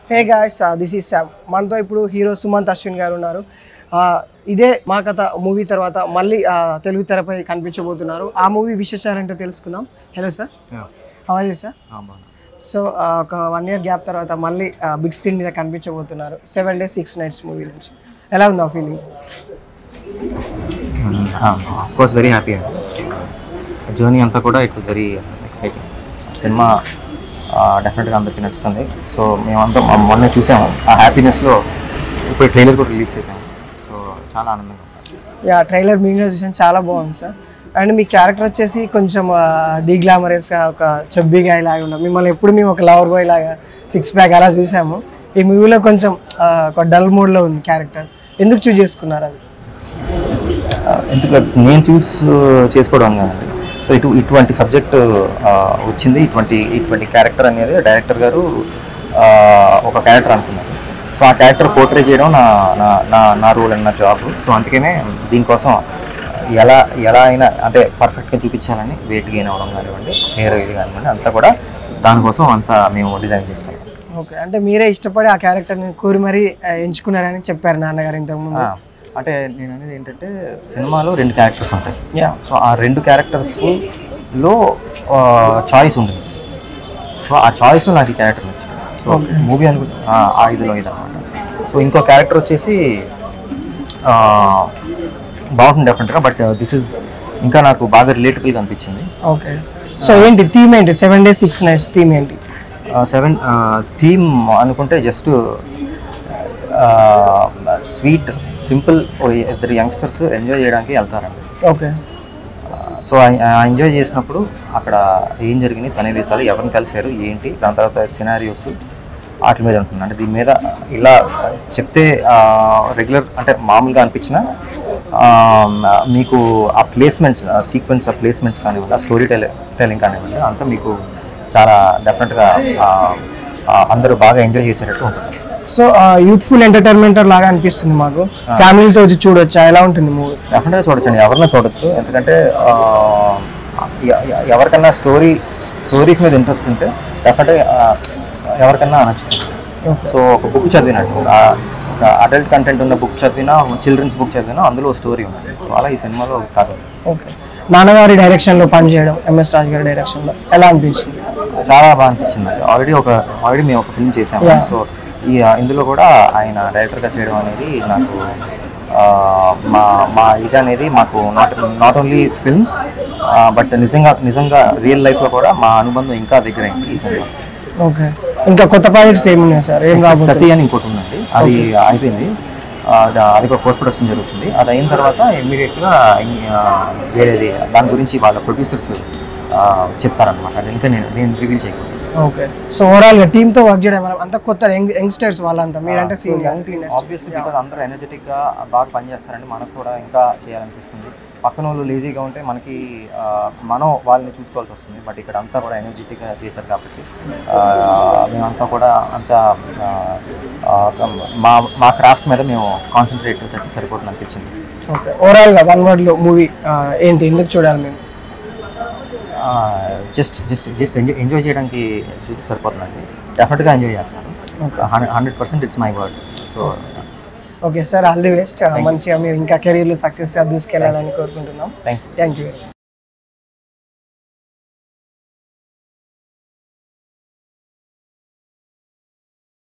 Hey guys this is Sam మనతో ఇప్పుడు hero Sumanth Ashwin గారు ఉన్నారు Uh, ఇదే మా కథ మూవీ తర్వాత మళ్ళీ uh, తెలుగు తెరపై కనిపించబోతున్నారు ఆ మూవీ విశేషాలేంటో తెలుసుకుందాం hello sir our sir so ఒక వన్ ఇయర్ గ్యాప్ తర్వాత మళ్ళీ బిగ్ స్క్రీన్ మీద కనిపించబోతున్నారు seven days six nights movie నుంచి ఎలా ఉంది ఆ ఫీలింగ్ కోర్స్ వెరీ హ్యాపీ అండి జర్నీ అంతా కూడా it was very exciting cinema డెఫినెట్గా అందరికీ నచ్చుతుంది సో మేమంతా మొ- మొన్న చూసాము ఆ హ్యాపీనెస్లో ఇప్పుడు ట్రైలర్ కూడా రిలీజ్ చేసాము సో చాలా ఆనందంగా ఉంది యా ట్రైలర్ మీ మీద చూసాను చాలా బాగుంది సార్ అండ్ మీ క్యారెక్టర్ వచ్చేసి కొంచెం డీగ్లామరస్గా ఒక చెబ్బీ గాయ్ లాగా ఉన్నాం మిమ్మల్ని ఎప్పుడు మేము ఒక లవర్ బాయ్ లాగా సిక్స్ ప్యాక్ అలా చూసాము ఈ మూవీలో కొంచెం ఆ, ఒక డల్ మోడ్లో ఉంది క్యారెక్టర్ ఎందుకు చూస్ చేసుకున్నారు అది ఆ, ఎందుకు నేను చూస్ చేసుకోవడం కాదండి సో ఇటు ఇటువంటి సబ్జెక్ట్ వచ్చింది ఇటువంటి ఇటువంటి క్యారెక్టర్ అనేది డైరెక్టర్ గారు ఆ, ఒక క్యారెక్టర్ అనుకున్నారు సో ఆ క్యారెక్టర్ పోర్ట్రే చేయడం నా నా నా నా రోల్ అండ్ నా జాబ్ సో అందుకనే దీనికోసం ఎలా ఎలా అయినా అంటే పర్ఫెక్ట్గా చూపించాలని వెయిట్ గెయిన్ అవ్వడం కానివ్వండి హెయిర్ ఇది కానివ్వండి అంతా కూడా దానికోసం అంతా మేము డిజైన్ చేసుకున్నాం ఓకే అంటే మీరే ఇష్టపడి ఆ క్యారెక్టర్ని కోరి మరీ ఆ, ఎంచుకున్నారని చెప్పారు నాన్నగారు ఇంతకుముందు ఆ, అంటే నేను అనేది ఏంటంటే సినిమాలో రెండు క్యారెక్టర్స్ ఉంటాయి యా సో ఆ రెండు క్యారెక్టర్స్లో చాయిస్ ఉంటుంది సో ఆ చాయిస్లో నాకు ఈ క్యారెక్టర్ నచ్చింది సో మూవీ అనుకు ఆ ఆ ఇదిలో ఇది అనమాట సో ఇంకో క్యారెక్టర్ వచ్చేసి ఆ, బాగుంటుంది డెఫినెట్గా బట్ దిస్ ఇస్ ఇంకా నాకు బాగా రిలేటబుల్గా అనిపించింది ఓకే సో ఏంటి థీమ్ ఏంటి seven days six nights theme ఏంటి సెవెన్ థీమ్ అనుకుంటే జస్ట్ స్వీట్ సింపుల్ ఇద్దరు యంగ్స్టర్స్ ఎంజాయ్ చేయడానికి వెళ్తారండి ఓకే సో ఆ ఎంజాయ్ చేసినప్పుడు అక్కడ ఏం జరిగినాయి సన్నివేశాలు ఎవరిని కలిశారు ఏంటి దాని తర్వాత సినారియోస్ వాటి మీద ఉంటుంది అంటే దీని మీద ఇలా చెప్తే రెగ్యులర్ అంటే మామూలుగా అనిపించిన మీకు ఆ ప్లేస్మెంట్స్ సీక్వెన్స్ ఆ ప్లేస్మెంట్స్ కానివ్వండి ఆ స్టోరీ టెలి టెలింగ్ కానివ్వండి అంతా మీకు చాలా డెఫినెట్గా అందరూ బాగా ఎంజాయ్ చేసేటట్టు ఉంటుంది సో యూత్ఫుల్ ఎంటర్టైన్మెంట్ లాగా అనిపిస్తుంది మాకు ఫ్యామిలీతో వచ్చి చూడొచ్చా ఎలా ఉంటుంది మూవీ డెఫినెట్గా చూడొచ్చండి ఎవరైనా చూడొచ్చు ఎందుకంటే ఆ, ఎ- ఎ- ఎవరికన్నా స్టోరీ స్టోరీస్ మీద ఇంట్రెస్ట్ ఉంటే డెఫినెట్గా ఎవరికన్నా నచ్చుతుంది సో ఒక బుక్ చదివినట్టు ఆ, ఒక అడల్ట్ కంటెంట్ ఉన్న బుక్ చదివినా చిల్డ్రన్స్ బుక్ చదివినా అందులో స్టోరీ ఉంటుంది సో అలా ఈ సినిమాలో కాదు ఓకే నాన్నగారి డైరెక్షన్లో పనిచేయడం ఎంఎస్ రాజు గారి డైరెక్షన్లో ఎలా అనిపించింది చాలా బాగా అనిపించింది ఆల్రెడీ ఒక ఆల్రెడీ మేము ఒక ఫిల్మ్ చేసాము Yeah. సో ఈ ఇందులో కూడా ఆయన డైరెక్టర్గా చేయడం అనేది నాకు ఆ, మా మా ఇది అనేది మాకు not not only films but నిజంగా నిజంగా రియల్ లైఫ్లో కూడా మా అనుబంధం ఇంకా దగ్గరైంది ఈ సినిమా ఓకే ఇంకా కొత్త ప్రాజెక్ట్స్ ఏమున్నాయి సార్ ఏం రాబోతుంది సతీ అని ఇంకోటి ఉందండి అది అయిపోయింది ఆ, దా- అది ఒక పోస్ట్ ప్రొడక్షన్ జరుగుతుంది అది అయిన తర్వాత ఇమ్మీడియట్గా వేరేది దాని గురించి వాళ్ళ ప్రొడ్యూసర్స్ చెప్తారనమాట అది ఇంకా నేను నేను రివీల్ చేయకూడదు ఓకే సో ఓవరాల్ గా టీమ్ తో వర్క్ చేయడం వల్ల అంత కొత్త యంగ్ యంగ్స్టర్స్ వాళ్ళంతా మీరంటే సీనియర్ ఆబ్వియస్లీ బికాస్ అందరూ ఎనర్జెటిక్ గా బాగా పనిచేస్తారండి మనకు కూడా ఇంకా చేయాలనిపిస్తుంది పక్కన వాళ్ళు లేజీగా ఉంటే మనకి ఆ, మనం వాళ్ళని చూసుకోవాల్సి వస్తుంది బట్ ఇక్కడ అంతా కూడా ఎనర్జెటిక్ గా చేశారు కాబట్టి ఆ, మేమంతా కూడా అంత ఆ, ఆ, మా మా క్రాఫ్ట్ మీద మేము కాన్సన్ట్రేట్ చేస్తే సరిపోతుంది అనిపించింది ఓకే ఓవరాల్ గా వన్ వర్డ్ లో మూవీ ఏంటి ఎందుకు చూడాలి మేము just just just enjoy enjoy చేయడానికి చూస్తే సరిపోతుందండి డెఫినెట్గా ఎంజాయ్ చేస్తాను hundred percent it's my word so okay sir all the best మంచిగా మీరు ఇంకా కెరీర్లో సక్సెస్గా దూసుకెళ్ళాలని కోరుకుంటున్నాం థ్యాంక్ యూ థ్యాంక్ యూ